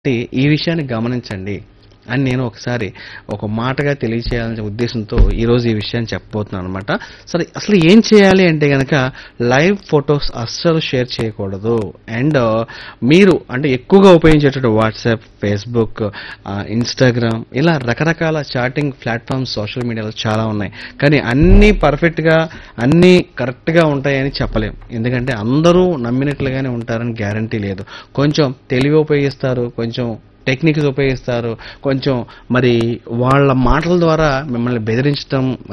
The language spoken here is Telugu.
కాబట్టి ఈ విషయాన్ని గమనించండి అని నేను ఒకసారి ఒక మాటగా తెలియచేయాలనే ఉద్దేశంతో ఈరోజు ఈ విషయాన్ని చెప్పబోతున్నాను అనమాట సరే అసలు ఏం చేయాలి అంటే గనక లైవ్ ఫొటోస్ అస్సలు షేర్ చేయకూడదు అండ్ మీరు అంటే ఎక్కువగా ఉపయోగించేటటువంటి వాట్సాప్ ఫేస్బుక్ ఇన్స్టాగ్రామ్ ఇలా రకరకాల చాటింగ్ ప్లాట్ఫామ్స్ సోషల్ మీడియాలో చాలా ఉన్నాయి కానీ అన్నీ పర్ఫెక్ట్గా అన్నీ కరెక్ట్గా ఉంటాయని చెప్పలేం ఎందుకంటే అందరూ నమ్మినట్లుగానే ఉంటారని గ్యారంటీ లేదు కొంచెం తెలివి ఉపయోగిస్తారు కొంచెం టెక్నిక్స్ ఉపయోగిస్తారు కొంచెం మరి వాళ్ళ మాటల ద్వారా మిమ్మల్ని బెదిరించడం